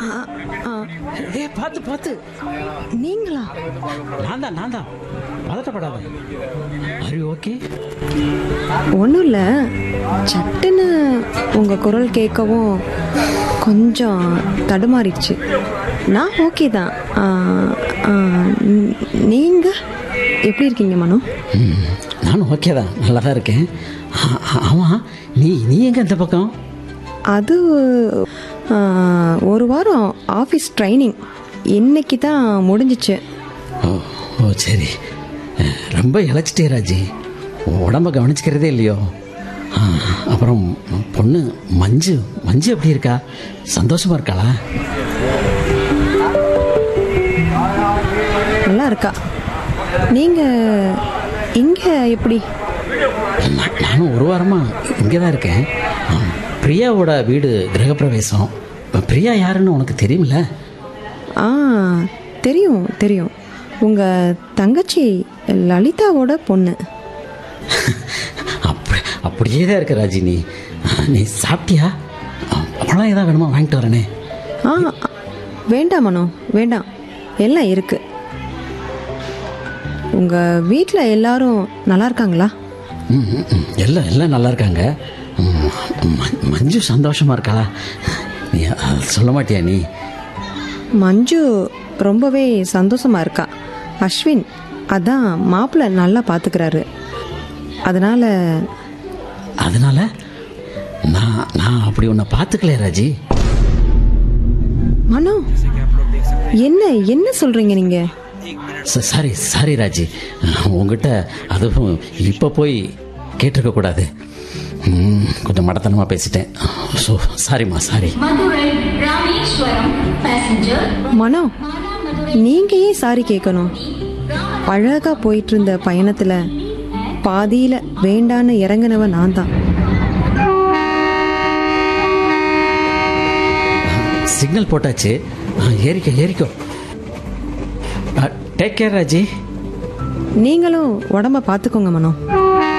ஏ பார்த்து பார்த்து நீங்களா நான் தான் நான் தான் பதட்டப்படாத ஆர் யூ ஓகே ஒன்றும் இல்லை சட்டுன்னு உங்கள் குரல் கேட்கவும் கொஞ்சம் தடுமாறிடுச்சு நான் ஓகே தான் நீங்கள் எப்படி இருக்கீங்க மனு ம், நானும் ஓகே தான் நல்லா தான் இருக்கேன் ஆ- ஆ- ஆமாம் நீ நீ எங்கே இந்த பக்கம் அது ஆ, ஒரு வாரம் ஆஃபீஸ் ட்ரைனிங் இன்னைக்கு தான் முடிஞ்சிச்சு ஓ ஓ சரி அஹ், ரொம்ப இழைச்சிட்டே ராஜி உடம்ப கவனிச்சுக்கிறதே இல்லையோ ஆ, அப்புறம் பொண்ணு மஞ்சு மஞ்சு எப்படி இருக்கா சந்தோஷமா இருக்காளா நல்லா இருக்கா நீங்கள் இங்கே எப்படி நான்- நானும் ஒரு வாரமாக இங்கே தான் இருக்கேன் ஆ, பிரியாவோட வீடு கிரகப்பிரவேசம் பிரியா யாருன்னு உனக்கு தெரியுமில்ல ஆ தெரியும் தெரியும் உங்கள் தங்கச்சி லலிதாவோட பொண்ணு அப்படி அப்படியே தான் இருக்க ராஜி நீ நீ சாப்பிட்டியா பழம் ஏதாவது வேணுமா வாங்கிட்டு வரேனே ஆ வேண்டாம் மனோ வேண்டாம் எல்லாம் இருக்கு உங்கள் வீட்டில் எல்லாரும் நல்லா இருக்காங்களா ம், ம், ம். எல்லாம் எல்லாம் நல்லா இருக்காங்க ம், ம- மஞ்சு சந்தோஷமா இருக்காளா நீ அதை சொல்ல மாட்டியா நீ மஞ்சு ரொம்பவே சந்தோஷமா இருக்கா அஸ்வின் அதான் மாப்பிள்ளை நல்லா பார்த்துக்கிறாரு அதனால அதனால நான் நான் அப்படி உன்னை பார்த்துக்கலையே ராஜி மனோ என்ன என்ன சொல்றீங்க நீங்க ச- சாரி சாரி ராஜி உங்ககிட்ட அதுவும் இப்போ போய் கேட்டிருக்க கூடாது ம், கொஞ்சம் மடத்தனமாக பேசிட்டேன் ஸோ சாரிம்மா சாரி மதுரை ராமேஸ்வரம் பேசஞ்சர் மனோ நீங்க ஏன் சாரி கேட்கணும் அழகா போயிட்டு இருந்த பயணத்துல பாதியில வேண்டான்னு இறங்குனவ நான் தான் சிக்னல் போட்டாச்சு ஆ, ஏறிக்கோ ஏறிக்கோ டேக் கேர் ராஜி நீங்களும் உடம்ப பார்த்துக்கோங்க மனோ